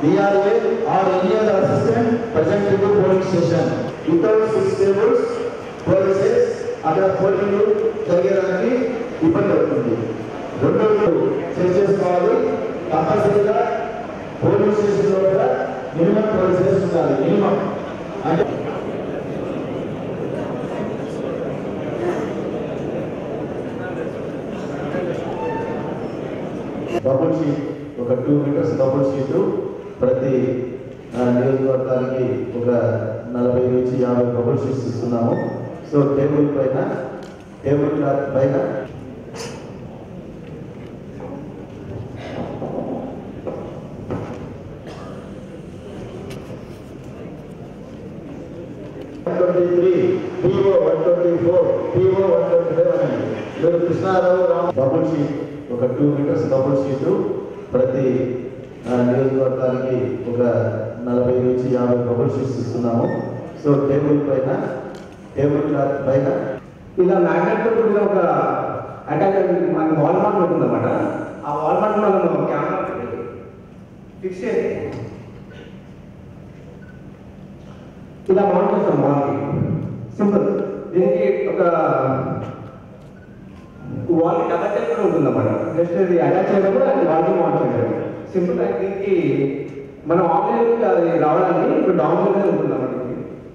DRA or any other assistant present in the polling station. Without six tables, policies అక్కడ polling జరిగేదానికి ఇబ్బంది అవుతుంది రెండోది చెక్ చేసుకోవాలి తప్పనిసరిగా పోలింగ్ స్టేషన్ లోపల మినిమం పోలీసెస్ ఉండాలి మినిమం అంటే బబుల్ షీట్ ఒక టూ మీటర్స్ బబుల్ షీట్ ప్రతి ఆ, నియోజకవర్గానికి ఒక నలభై నుంచి యాభై బబుల్ షీట్స్ ఇస్తున్నాము సో టేబుల్ పైన టేబుల్ క్లాత్ పైన twenty three PO one twenty four PO one twenty five అని మీరు కృష్ణారావు రామ్ బబుల్ షీట్ ఒక టూ మీటర్స్ బబుల్ షీట్ ప్రతి ఆ, నియోజకవర్గానికి ఒక నలభై నుంచి యాభై బబుల్ షీట్స్ ఇస్తున్నాము సో టేబుల్ పైన టేబుల్ క్లాత్ పైన ఇలా మ్యాగ్నెట్తో కూడిన ఒక అటాచ్ మనకి వాల్ మార్క్ ఉంటుందన్నమాట ఆ వాల్ మార్క్ మనం కెమెరా ఫిక్స్ చేసి ఇలా మౌంట్ చేస్తాం వాల్కి సింపుల్ దీనికి ఒక వాల్కి డబల్ టైప్ కూడా ఉంటుందన్నమాట జస్ట్ ఇది అటాచ్ చేయడం అది వాల్కి మౌంట్ చేయడం సింపుల్ దీనికి మనం ఆన్లైన్ అది రావడానికి ఇప్పుడు డౌన్లోడ్ ఉంటుందన్నమాట ఇది.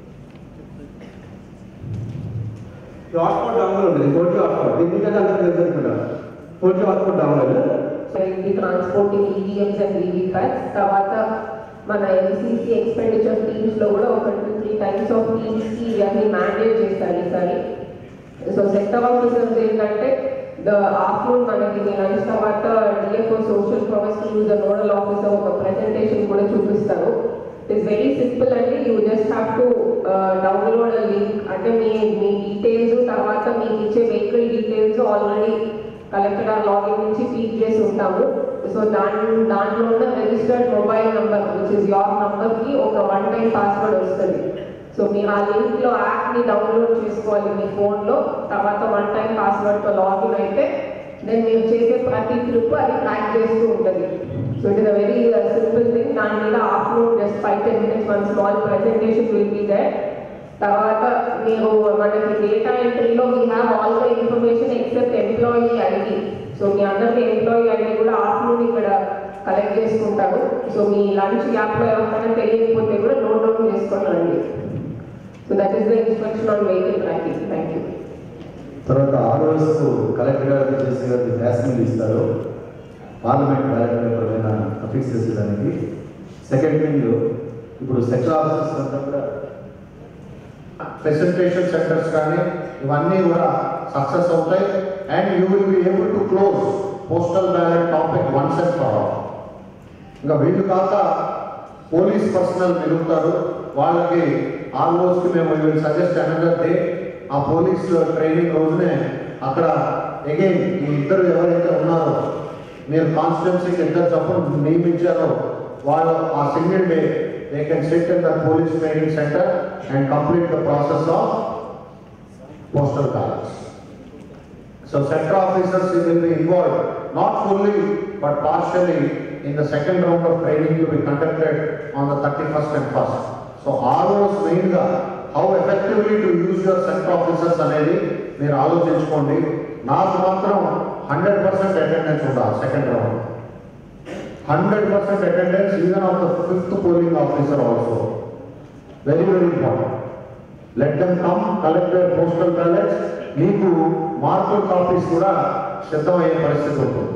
హాట్స్పాట్ డౌన్లోడ్ ఉంటుంది ఫోర్ జీ హాట్స్పాట్ దీని మీద అంతా తెలుసు అనుకుంటా ఫోర్ జీ హాట్స్పాట్ డౌన్లోడ్ ఇది ట్రాన్స్పోర్టింగ్ ఈవీఎంస్ అండ్ వీవీప్యాట్స్ తర్వాత మన ఎంసీసీ ఎక్స్పెండిచర్ టీమ్స్ లో కూడా ఒక two three times of teams కి ఇవన్నీ మ్యాండేట్ చేస్తారు ఈసారి సో సెక్టర్ ఆఫీసర్స్ ఏంటంటే ద ఆఫ్టర్నూన్ మనకి లంచ్ తర్వాత DFO social promise use nodal officer ఒక ప్రెజెంటేషన్ కూడా చూపిస్తారు ఇట్స్ వెరీ సింపుల్ అండి you just have to download link అంటే మీ మీ డీటెయిల్స్ తర్వాత మీకు ఇచ్చే వెహికల్ డీటెయిల్స్ ఆల్రెడీ కలెక్టర్ గారు లాగిన్ నుంచి ఫీడ్ చేసి ఉంటాము సో దాని దాంట్లో ఉన్న registered mobile number which is your number కి ఒక వన్ టైం పాస్వర్డ్ వస్తుంది సో మీరు ఆ లింక్ లో యాప్ ని డౌన్లోడ్ చేసుకోవాలి మీ ఫోన్ లో తర్వాత వన్ టైం పాస్వర్డ్ తో లాగిన్ అయితే దెన్ మీరు చేసే ప్రతి ట్రిప్ అది ట్రాక్ చేస్తూ ఉంటుంది so it is a very simple thing దాని మీద afternoon just five ten minutes one small presentation will be there తర్వాత మీరు మనకి డేటా ఎంట్రీలో we have all the information except employee ID so మీ అందరికీ ఎంప్లాయీ ఐడి కూడా ఆఫ్టర్నూన్ ఇక్కడ కలెక్ట్ చేసుకుంటారు సో మీ లంచ్ గ్యాప్లో ఎవరికైనా తెలియకపోతే కూడా నోట్ డౌన్ చేసుకొని రండి so that is the instruction on vehicle tracking thank you తర్వాత ఆర్ఓఎస్ కలెక్టర్ గారు చేసే గారికి గ్యాస్ మిల్ ఇస్తారు పార్లమెంట్ బ్యాలెట్ పేపర్ పైన అఫిక్స్ చేసేదానికి సెకండ్ థింగ్ ఇప్పుడు సెక్టర్ ఆఫీసర్స్ అంతా కూడా ఫెసిలిటేషన్ సెంటర్స్ కానీ ఇవన్నీ కూడా సక్సెస్ అవుతాయి and you will be able to close postal ballot topic once and for all ఇంకా వీళ్ళు కాక పోలీస్ పర్సనల్ మిగులుతారు వాళ్ళకి ఆల్మోస్ట్ మేము విల్ సజెస్ట్ అనదర్ డే ఆ పోలీస్ ట్రైనింగ్ రోజునే అక్కడ అగైన్ ఈ ఇద్దరు ఎవరైతే ఉన్నారో మీరు కాన్స్టిట్యున్సీకి ఇద్దరు చప్పుడు నియమించారో వాళ్ళు ఆ single day they can sit in the police training centre and complete the process of postal ballots So sector officers will be involved, not fully, but partially in the second round of training to be conducted on the thirty-first and first. So ROs main గా how effectively to use your sector officers అనేది మీరు ఆలోచించుకోండి నాకు మాత్రం hundred percent attendance ఉండాలి second round hundred percent attendance even of the fifth polling officer also very very important let them come collect their postal ballots మీకు మార్కుల్ copies కూడా సిద్ధమయ్యే పరిస్థితి ఉంటుంది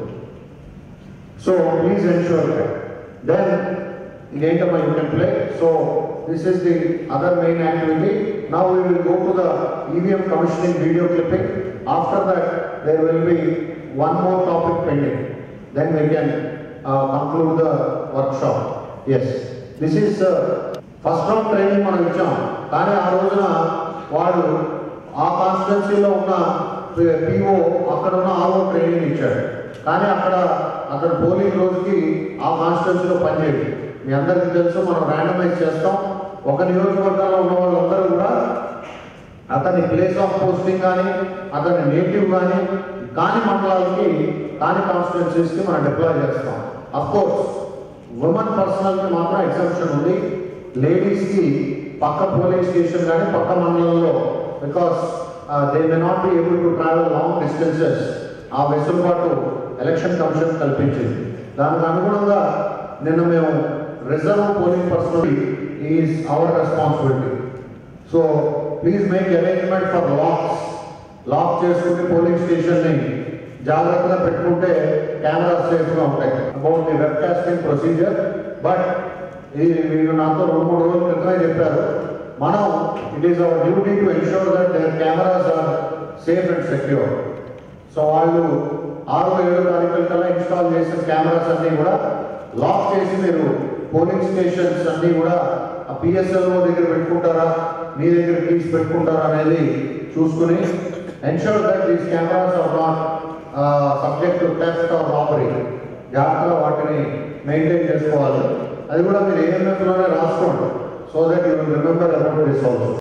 సో ప్లీజ్ ఎన్షూర్ దెన్ ఇదేంటమ్మా you can play so this is the other main activity now we will go to the EVM commissioning video clipping after that there will be one more topic pending then we can conclude the workshop yes this is first round training మనం ఇచ్చాం కానీ ఆ రోజున వాడు ఆ కాన్స్టిట్యున్సీలో ఉన్న PO అక్కడ ఉన్న ఆరో ట్రైనింగ్ ఇచ్చాడు కానీ అక్కడ అతను పోలింగ్ రోజుకి ఆ కాన్స్టిట్యున్సీలో పనిచేయదు మీ అందరికీ తెలుసు మనం ర్యాండమైజ్ చేస్తాం ఒక నియోజకవర్గంలో ఉన్న వాళ్ళందరూ కూడా అతని ప్లేస్ ఆఫ్ పోస్టింగ్ కానీ అతని నేటివ్ కానీ కాని మండలాలకి కాని కాన్స్టిట్యున్సీస్కి మనం డిప్లాయ్ చేస్తాం అఫ్ కోర్స్ ఉమెన్ పర్సనల్కి మాత్రం ఎగ్జామ్షన్ ఉంది లేడీస్కి పక్క పోలీస్ స్టేషన్ కానీ పక్క మండలంలో because they may not be able to travel long distances ఆ వెసులుబాటు ఎలక్షన్ కమిషన్ కల్పించింది దానికి అనుగుణంగా నిన్న మేము reserve polling personnel is our responsibility so please make arrangement for locks lock చేసుకుని పోలింగ్ స్టేషన్ని జాగ్రత్తగా పెట్టుకుంటే కెమెరాస్ సేఫ్గా ఉంటాయి about the webcasting procedure but ఈ వీళ్ళు నాతో రెండు మూడు రోజుల క్రితమే చెప్పారు మనం it is our duty to ensure that their cameras are safe and secure so వాళ్ళు ఆరు ఏడు తారీఖుల కల్లా ఇన్స్టాల్ చేసిన కెమెరాస్ అన్నీ కూడా లాక్ చేసి మీరు పోలింగ్ స్టేషన్స్ అన్నీ కూడా ఆ పిఎస్ఎల్ఓ దగ్గర పెట్టుకుంటారా మీ దగ్గర కీస్ పెట్టుకుంటారా అనేది చూసుకుని ensure that these cameras are not subject to test or robbery జాగ్రత్తగా వాటిని మెయింటైన్ చేసుకోవాలి అది కూడా మీరు ఏఎంఎఫ్లోనే రాసుకోండి so that you will remember about this also